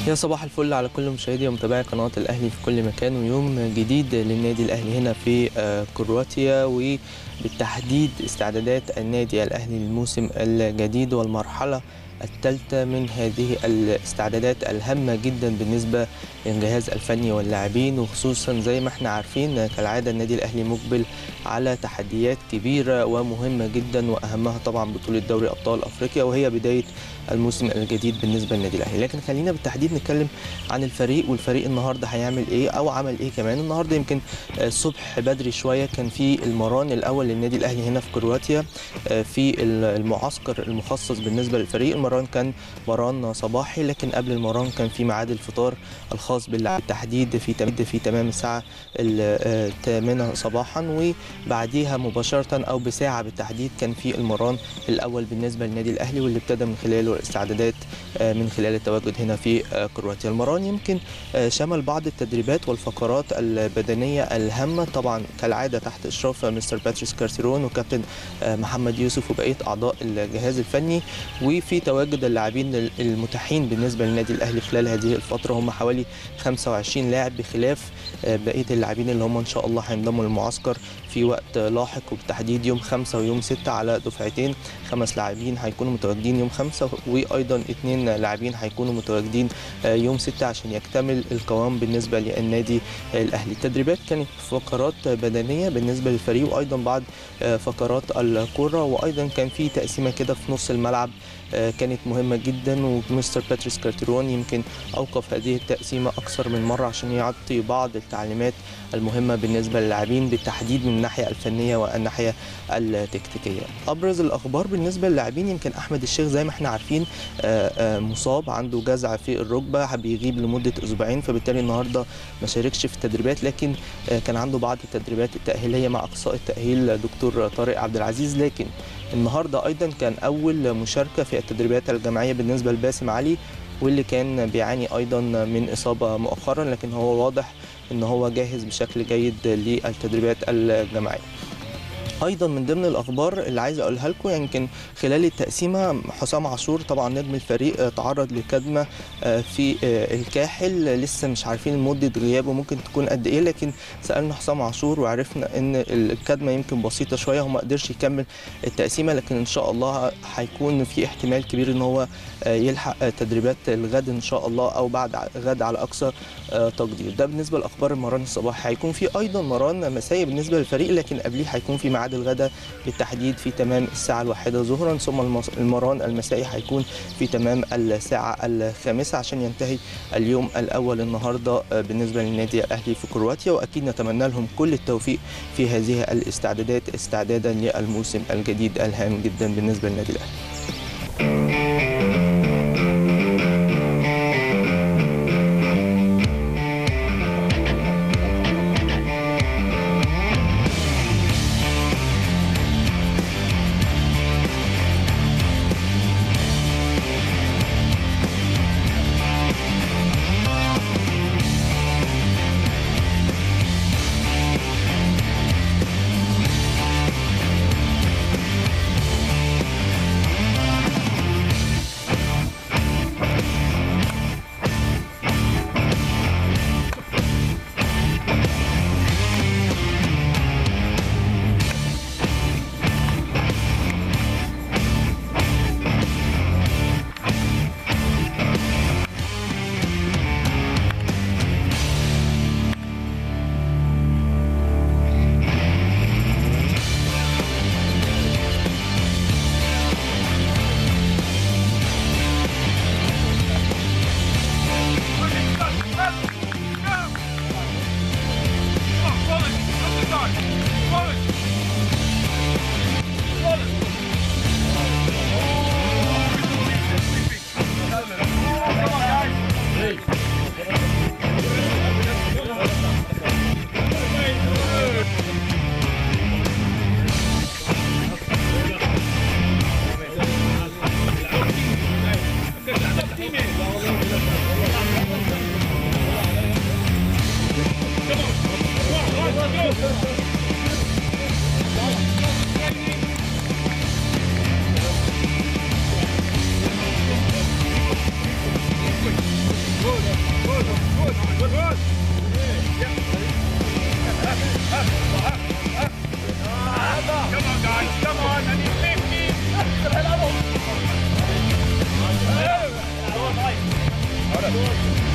يا صباح الفل على كل مشاهدي ومتابعي قناة الأهلي في كل مكان ويوم جديد للنادي الأهلي هنا في آه، كرواتيا وبالتحديد استعدادات النادي الأهلي للموسم الجديد والمرحلة الثالثة من هذه الاستعدادات الهامة جدا بالنسبة للجهاز الفني واللاعبين وخصوصا زي ما احنا عارفين كالعادة النادي الأهلي مقبل على تحديات كبيرة ومهمة جدا وأهمها طبعا بطولة دوري أبطال أفريقيا وهي بداية الموسم الجديد بالنسبة للنادي الأهلي لكن خلينا بالتحديد نتكلم عن الفريق والفريق النهاردة هيعمل إيه أو عمل إيه كمان النهاردة يمكن آه، الصبح بدري شوية كان في المران الأول للنادي الأهلي هنا في كرواتيا آه، في المعسكر المخصص بالنسبة للفريق المران كان مران صباحي لكن قبل المران كان في ميعاد الفطار الخاص باللاعب بالتحديد في تمام في تمام الساعة الثامنة صباحا وبعديها مباشرة أو بساعة بالتحديد كان في المران الأول بالنسبة للنادي الأهلي واللي ابتدى من خلاله الاستعدادات آه، من خلال التواجد هنا في آه، كرواتيا المران يمكن آه، شمل بعض التدريبات والفقرات البدنية الهامة طبعا كالعادة تحت إشراف مستر باتريس كارتيرون وكابتن آه، محمد يوسف وبقية أعضاء الجهاز الفني وفي تواجد اللاعبين المتاحين بالنسبة للنادي الأهلي خلال هذه الفترة هم حوالي 25 لاعب بخلاف آه، بقية اللاعبين اللي هم إن شاء الله هينضموا للمعسكر في وقت لاحق وبالتحديد يوم 5 ويوم 6 على دفعتين خمس لاعبين هيكونوا متواجدين يوم 5 وايضا اثنين لاعبين هيكونوا متواجدين آه، يوم 6 عشان يكتمل القوام بالنسبه للنادي الاهلي التدريبات كانت فقرات بدنيه بالنسبه للفريق وايضا بعض آه، فقرات الكره وايضا كان في تقسيمه كده في نص الملعب آه، كانت مهمه جدا ومستر باتريس كارتيرون يمكن اوقف هذه التقسيمه اكثر من مره عشان يعطي بعض التعليمات المهمه بالنسبه للاعبين بالتحديد من الناحيه الفنيه والناحيه التكتيكيه ابرز الاخبار بالنسبه للاعبين يمكن احمد الشيخ زي ما احنا عارفين آه، آه، مصاب عنده جزع في الركبه بيغيب لمده اسبوعين فبالتالي النهارده ما شاركش في التدريبات لكن آه، كان عنده بعض التدريبات التاهيليه مع اقصاء التاهيل دكتور طارق عبد العزيز لكن النهارده ايضا كان اول مشاركه في التدريبات الجماعيه بالنسبه لباسم علي واللي كان بيعاني ايضا من اصابه مؤخرا لكن هو واضح ان هو جاهز بشكل جيد للتدريبات الجماعيه ايضا من ضمن الاخبار اللي عايز اقولها لكم يمكن خلال التقسيمه حسام عاشور طبعا نجم الفريق آه، تعرض لكدمه آه، في آه، الكاحل لسه مش عارفين مده غيابه ممكن تكون قد ايه لكن سالنا حسام عاشور وعرفنا ان الكدمه يمكن بسيطه شويه وما قدرش يكمل التقسيمه لكن ان شاء الله هيكون في احتمال كبير ان هو آه، يلحق آه، تدريبات الغد ان شاء الله او بعد غد على اقصى آه، تقدير ده بالنسبه لاخبار المران الصباحي هيكون في ايضا مران مسائي بالنسبه للفريق لكن قبليه هيكون في ميعاد الغداء بالتحديد في تمام الساعه الواحدة ظهرا ثم المس- المران المسائي هيكون في تمام الساعه الخامسة عشان ينتهي اليوم الاول النهارده آه، بالنسبه للنادي الاهلي في كرواتيا واكيد نتمنى لهم كل التوفيق في هذه الاستعدادات استعدادا للموسم الجديد الهام جدا بالنسبه للنادي الاهلي ولد